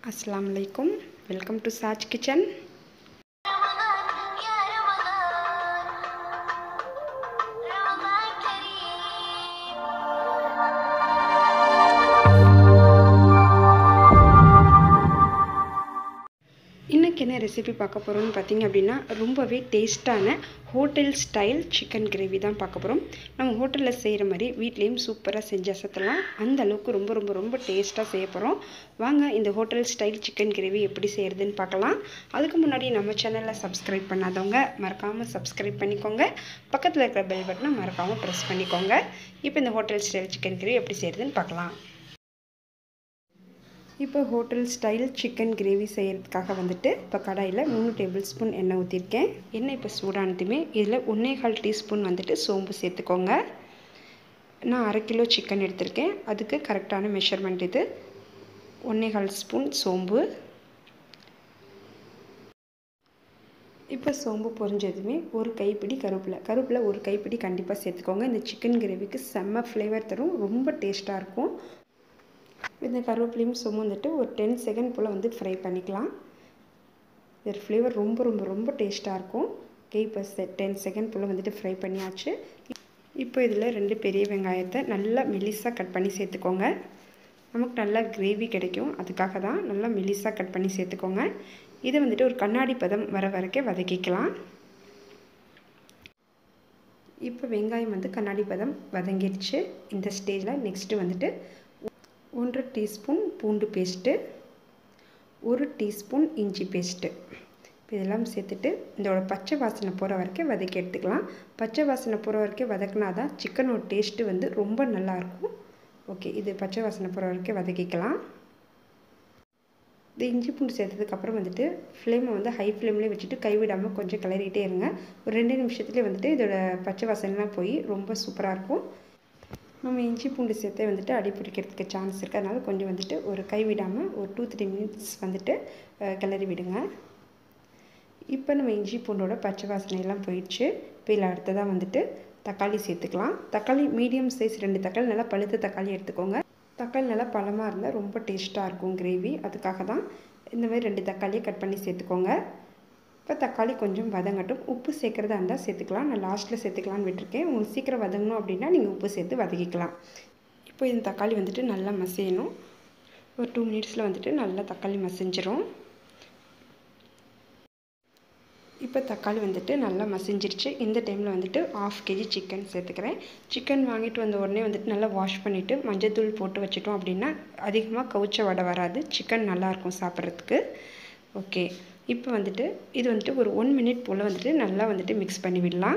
அஸ்ஸலாமு அலைக்கும் welcome to சாஜ் kitchen رمضان يا رمضان رمضان كريم இன்றைக்கி என்ன ரெசிபி பார்க்க போகிறோம்னு பார்த்தீங்க அப்படின்னா ரொம்பவே டேஸ்ட்டான ஹோட்டல் ஸ்டைல் சிக்கன் கிரேவி தான் பார்க்க போகிறோம் நம்ம ஹோட்டலில் செய்கிற மாதிரி வீட்லேயும் சூப்பராக செஞ்சு அசத்தலாம் அந்த அளவுக்கு ரொம்ப ரொம்ப ரொம்ப டேஸ்ட்டாக செய்ய போகிறோம் வாங்க இந்த ஹோட்டல் ஸ்டைல் சிக்கன் கிரேவி எப்படி செய்கிறதுன்னு பார்க்கலாம் அதுக்கு முன்னாடி நம்ம சேனலை சப்ஸ்கிரைப் பண்ணாதவங்க மறக்காமல் சப்ஸ்கிரைப் பண்ணிக்கோங்க பக்கத்தில் இருக்கிற பெல் பட்டனை மறக்காமல் ப்ரெஸ் பண்ணிக்கோங்க இப்போ இந்த ஹோட்டல் ஸ்டைல் சிக்கன் கிரேவி எப்படி செய்கிறதுன்னு பார்க்கலாம் இப்போ ஹோட்டல் ஸ்டைல் சிக்கன் கிரேவி செய்கிறதுக்காக வந்துட்டு இப்போ கடாயில் மூணு டேபிள் ஸ்பூன் எண்ணெய் ஊற்றிருக்கேன் எண்ணெய் இப்போ சூடானதுமே இதில் ஒன்றே கால் டீஸ்பூன் வந்துட்டு சோம்பு சேர்த்துக்கோங்க நான் அரை கிலோ சிக்கன் எடுத்திருக்கேன் அதுக்கு கரெக்டான மெஷர்மெண்ட் இது ஒன்றே கால் ஸ்பூன் சோம்பு இப்போ சோம்பு பொரிஞ்சதுமே ஒரு கைப்பிடி கருவேப்பிலை கருவேப்பிலை ஒரு கைப்பிடி கண்டிப்பாக சேர்த்துக்கோங்க இந்த சிக்கன் கிரேவிக்கு செம்ம ஃப்ளேவர் தரும் ரொம்ப டேஸ்ட்டாக இருக்கும் இந்த கருவேப்பிலையும் சுமந்துட்டு ஒரு டென் செகண்ட் போல் வந்து ஃப்ரை பண்ணிக்கலாம் இதோட ஃப்ளேவர் ரொம்ப ரொம்ப ரொம்ப டேஸ்ட்டாக இருக்கும் ஓகே இப்போ டென் செகண்ட் போல் வந்துட்டு ஃப்ரை பண்ணியாச்சு இப்போ இதில் ரெண்டு பெரிய வெங்காயத்தை நல்லா மெலிசாக கட் பண்ணி சேர்த்துக்கோங்க நமக்கு நல்லா கிரேவி கிடைக்கும் அதுக்காக தான் நல்லா மெலிசாக கட் பண்ணி சேர்த்துக்கோங்க இதை வந்துட்டு ஒரு கண்ணாடி பதம் வர வரைக்கும் வதக்கிக்கலாம் இப்போ வெங்காயம் வந்து கண்ணாடி பதம் வதங்கிடுச்சு இந்த ஸ்டேஜில் நெக்ஸ்ட்டு வந்துட்டு ஒன்றரை டீஸ்பூன் பூண்டு பேஸ்ட்டு ஒரு டீஸ்பூன் இஞ்சி பேஸ்ட்டு இப்போ இதெல்லாம் சேர்த்துட்டு இதோட பச்சை வாசனை போகிற வரைக்கும் வதக்கி எடுத்துக்கலாம் பச்சை வாசனை போகிற வரைக்கும் வதக்கினா தான் சிக்கனோட டேஸ்ட்டு வந்து ரொம்ப நல்லாயிருக்கும் ஓகே இது பச்சை வாசனை போகிற வரைக்கும் வதக்கிக்கலாம் இது இஞ்சி பூண்டு சேர்த்ததுக்கப்புறம் வந்துட்டு ஃப்ளேமை வந்து ஹை ஃப்ளேம்லேயே வச்சுட்டு கைவிடாமல் கொஞ்சம் கிளறிட்டே இருங்க ஒரு ரெண்டு நிமிஷத்துலேயே வந்துட்டு இதோட பச்சை வாசனைலாம் போய் ரொம்ப சூப்பராக இருக்கும் நம்ம இஞ்சி பூண்டு சேர்த்தே வந்துட்டு அடி பிடிக்கிறதுக்கு சான்ஸ் இருக்குது அதனால் கொஞ்சம் வந்துட்டு ஒரு கை விடாமல் ஒரு டூ த்ரீ மினிட்ஸ் வந்துட்டு கிளறி விடுங்க இப்போ நம்ம இஞ்சி பூண்டோட பச்சை வாசனையெல்லாம் போயிடுச்சு இப்போ இதில் அடுத்ததாக வந்துட்டு தக்காளி சேர்த்துக்கலாம் தக்காளி மீடியம் சைஸ் ரெண்டு தக்காளி நல்லா பழுத்த தக்காளி எடுத்துக்கோங்க தக்காளி நல்லா பழமாக இருந்தால் ரொம்ப டேஸ்ட்டாக இருக்கும் கிரேவி அதுக்காக தான் இந்த மாதிரி ரெண்டு தக்காளியை கட் பண்ணி சேர்த்துக்கோங்க இப்போ தக்காளி கொஞ்சம் வதங்கட்டும் உப்பு சேர்க்குறதா இருந்தால் சேர்த்துக்கலாம் நான் லாஸ்ட்டில் சேர்த்துக்கலான்னு விட்டுருக்கேன் உங்களுக்கு சீக்கிரம் வதங்கணும் அப்படின்னா நீங்கள் உப்பு சேர்த்து வதக்கிக்கலாம் இப்போ இந்த தக்காளி வந்துட்டு நல்லா மசியணும் ஒரு டூ மினிட்ஸில் வந்துட்டு நல்லா தக்காளி மசிஞ்சிரும் இப்போ தக்காளி வந்துட்டு நல்லா மசிஞ்சிருச்சு இந்த டைமில் வந்துட்டு ஆஃப் கேஜி சிக்கன் சேர்த்துக்கிறேன் சிக்கன் வாங்கிட்டு வந்த உடனே வந்துட்டு நல்லா வாஷ் பண்ணிவிட்டு மஞ்சத்தூள் போட்டு வச்சிட்டோம் அப்படின்னா அதிகமாக கவுச்ச வடை வராது சிக்கன் நல்லாயிருக்கும் சாப்பிட்றதுக்கு ஓகே இப்போ வந்துட்டு இது வந்துட்டு ஒரு ஒன் மினிட் போல் வந்துட்டு நல்லா வந்துட்டு மிக்ஸ் பண்ணி விடலாம்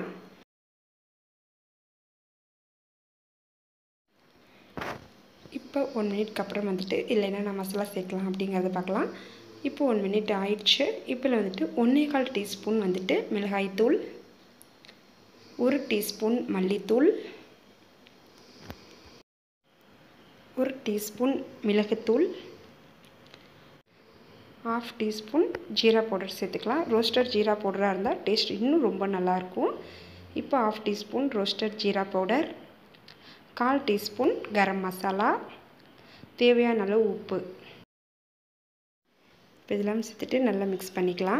இப்போ ஒன் மினிட்க்கு அப்புறம் வந்துட்டு இல்லை என்னென்ன மசாலா சேர்க்கலாம் அப்படிங்கிறத பார்க்கலாம் இப்போ ஒன் மினிட் ஆயிடுச்சு இப்போ வந்துட்டு ஒன்றே கால் டீஸ்பூன் வந்துட்டு மிளகாய்த்தூள் ஒரு டீஸ்பூன் மல்லித்தூள் ஒரு டீஸ்பூன் மிளகுத்தூள் ஹாஃப் டீஸ்பூன் ஜீரா பவுடர் சேர்த்துக்கலாம் ரோஸ்டர் ஜீரா பவுடராக இருந்தால் டேஸ்ட் இன்னும் ரொம்ப நல்லாயிருக்கும் இப்போ half teaspoon roasted jeera powder கால் டீஸ்பூன் கரம் மசாலா தேவையான அளவு உப்பு இப்போ இதெல்லாம் சேர்த்துட்டு நல்லா மிக்ஸ் பண்ணிக்கலாம்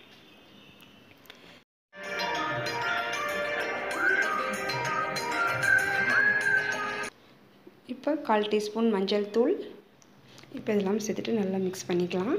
இப்போ கால் டீஸ்பூன் மஞ்சள் தூள் இப்போ இதெல்லாம் சேர்த்துட்டு நல்லா மிக்ஸ் பண்ணிக்கலாம்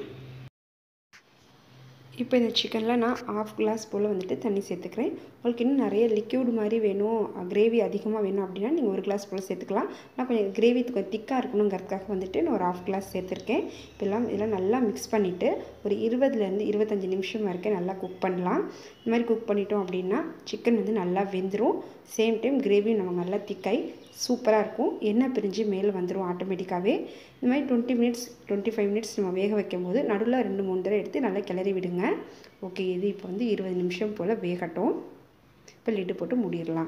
இப்போ இந்த சிக்கனில் நான் ஆஃப் கிளாஸ் போல் வந்துட்டு தண்ணி சேர்த்துக்கிறேன் உங்களுக்கு இன்னும் நிறைய லிக்யூட் மாதிரி வேணும் கிரேவி அதிகமாக வேணும் அப்படின்னா நீங்கள் ஒரு கிளாஸ் போல் சேர்த்துக்கலாம் நான் கொஞ்சம் கிரேவி கொஞ்சம் திக்காக இருக்கணுங்கிறதுக்காக வந்துட்டு நான் ஒரு ஆஃப் கிளாஸ் சேர்த்துருக்கேன் இப்போ எல்லாம் இதெல்லாம் நல்லா மிக்ஸ் பண்ணிவிட்டு ஒரு இருபதுலேருந்து இருபத்தஞ்சி நிமிஷம் வரைக்கும் நல்லா குக் பண்ணலாம் இந்த மாதிரி குக் பண்ணிட்டோம் அப்படின்னா சிக்கன் வந்து நல்லா வெந்துடும் சேம் டைம் கிரேவியும் நம்ம நல்லா திக்காய் சூப்பராக இருக்கும் எண்ணெய் பிரிஞ்சு மேலே வந்துடும் ஆட்டோமேட்டிக்காகவே இந்த மாதிரி twenty minutes twenty five minutes நம்ம வேக வைக்கும் போது நடுவில் ரெண்டு மூணு தடவை எடுத்து நல்லா கிளறி விடுங்க ஓகே இது இப்போ வந்து இருபது நிமிஷம் போல் வேகட்டும் இப்போ லிட்டு போட்டு மூடிடலாம்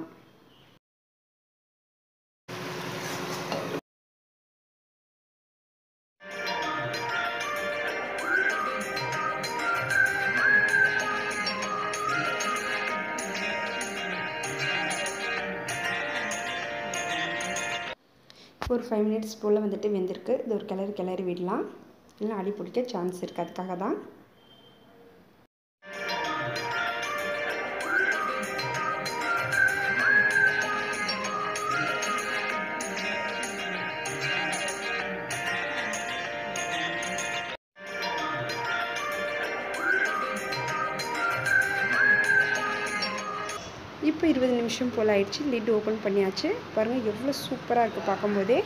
ஒரு ஃபைவ் மினிட்ஸ் போல் வந்துட்டு வெந்திருக்கு இது ஒரு கிளறி கிளறி விடலாம் இல்லை அடி பிடிக்க சான்ஸ் இருக்குது அதுக்காக தான் இப்போ இருபது நிமிஷம் போல் ஆயிடுச்சு லிட் ஓப்பன் பண்ணியாச்சு பாருங்கள் எவ்வளோ சூப்பராக இருக்குது பார்க்கும்போதே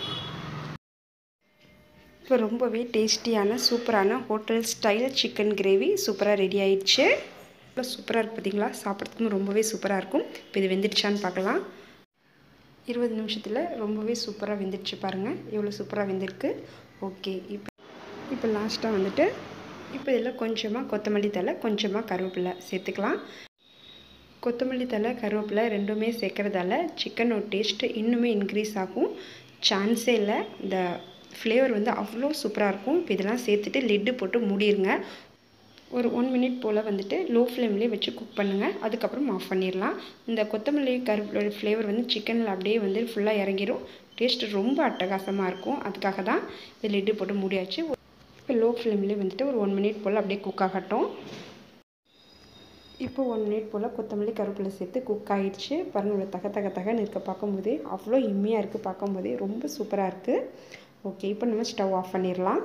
இப்போ ரொம்பவே டேஸ்டியான சூப்பரான ஹோட்டல் ஸ்டைல் சிக்கன் கிரேவி சூப்பராக ரெடி ஆயிடுச்சு இப்போ சூப்பராக இருக்குது பார்த்தீங்களா சாப்பிட்றதுக்கும் ரொம்பவே சூப்பராக இருக்கும் இப்போ இது வெந்துடுச்சான்னு பார்க்கலாம் இருபது நிமிஷத்தில் ரொம்பவே சூப்பராக வெந்துடுச்சு பாருங்கள் எவ்வளோ சூப்பராக வெந்திருக்கு ஓகே இப்போ இப்போ லாஸ்ட்டாக வந்துட்டு இப்போ இதில் கொஞ்சமாக கொத்தமல்லி தலை கொஞ்சமாக கருவேப்பிலை சேர்த்துக்கலாம் கொத்தமல்லி தலை கருவேப்பிலை ரெண்டுமே சேர்க்குறதால சிக்கனோட டேஸ்ட்டு இன்னுமே இன்க்ரீஸ் ஆகும் சான்ஸே இல்லை இந்த ஃப்ளேவர் வந்து அவ்வளோ சூப்பராக இருக்கும் இப்போ இதெல்லாம் சேர்த்துட்டு லிட்டு போட்டு மூடிடுங்க ஒரு ஒன் மினிட் போல் வந்துட்டு லோ ஃப்ளேம்லேயே வச்சு குக் பண்ணுங்கள் அதுக்கப்புறம் ஆஃப் பண்ணிடலாம் இந்த கொத்தமல்லி கருவேப்பிலோட ஃப்ளேவர் வந்து சிக்கனில் அப்படியே வந்து ஃபுல்லாக இறங்கிடும் டேஸ்ட்டு ரொம்ப அட்டகாசமாக இருக்கும் அதுக்காக தான் இது லிட்டு போட்டு மூடியாச்சு இப்போ லோ ஃப்ளேம்லேயே வந்துட்டு ஒரு ஒன் மினிட் போல் அப்படியே குக் ஆகட்டும் இப்போ ஒன் மினிட் போல் கொத்தமல்லி கருவேப்பிலை சேர்த்து குக் ஆகிடுச்சு பாருங்கள் இவ்வளோ தக தக தகன்னு இருக்க பார்க்கும்போதே அவ்வளோ இம்மியாக இருக்குது பார்க்கும்போதே ரொம்ப சூப்பராக இருக்குது ஓகே இப்போ நம்ம ஸ்டவ் ஆஃப் பண்ணிடலாம்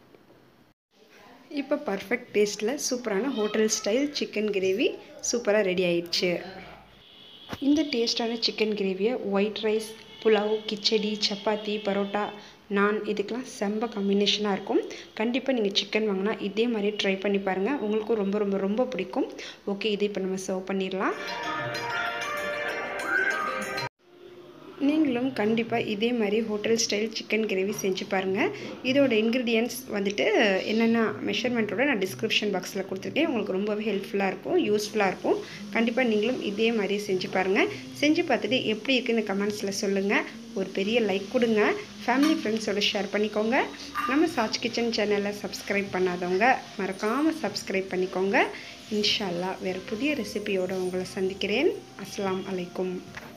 இப்போ பர்ஃபெக்ட் டேஸ்ட்டில் சூப்பரான ஹோட்டல் ஸ்டைல் சிக்கன் கிரேவி சூப்பராக ரெடி ஆயிடுச்சு இந்த டேஸ்டான சிக்கன் கிரேவியை ஒயிட் ரைஸ் புலாவ் கிச்சடி சப்பாத்தி பரோட்டா நான் இதுக்கெலாம் செம்ப காம்பினேஷனாக இருக்கும் கண்டிப்பாக நீங்கள் சிக்கன் வாங்கினா இதே மாதிரி ட்ரை பண்ணி பாருங்கள் உங்களுக்கும் ரொம்ப ரொம்ப ரொம்ப பிடிக்கும் ஓகே இதை இப்போ நம்ம சர்வ் பண்ணிடலாம் நீங்களும் கண்டிப்பாக இதே மாதிரி ஹோட்டல் ஸ்டைல் சிக்கன் கிரேவி செஞ்சு பாருங்கள் இதோட இன்க்ரீடியன்ட்ஸ் வந்துட்டு என்னென்ன மெஷர்மெண்ட்டோட நான் டிஸ்கிரிப்ஷன் பாக்ஸில் கொடுத்துருக்கேன் உங்களுக்கு ரொம்பவே ஹெல்ப்ஃபுல்லாக இருக்கும் யூஸ்ஃபுல்லாக இருக்கும் கண்டிப்பாக நீங்களும் இதே மாதிரி செஞ்சு பாருங்கள் செஞ்சு பார்த்துட்டு எப்படி இருக்குன்னு கமெண்ட்ஸில் சொல்லுங்கள் ஒரு பெரிய லைக் கொடுங்க ஃபேமிலி ஃப்ரெண்ட்ஸோட ஷேர் பண்ணிக்கோங்க நம்ம சாச் கிச்சன் சேனலை சப்ஸ்கிரைப் பண்ணாதவங்க மறக்காமல் சப்ஸ்கிரைப் பண்ணிக்கோங்க இன்ஷால்லா வேறு புதிய ரெசிபியோடு உங்களை சந்திக்கிறேன் அஸ்லாம் அலைக்கும்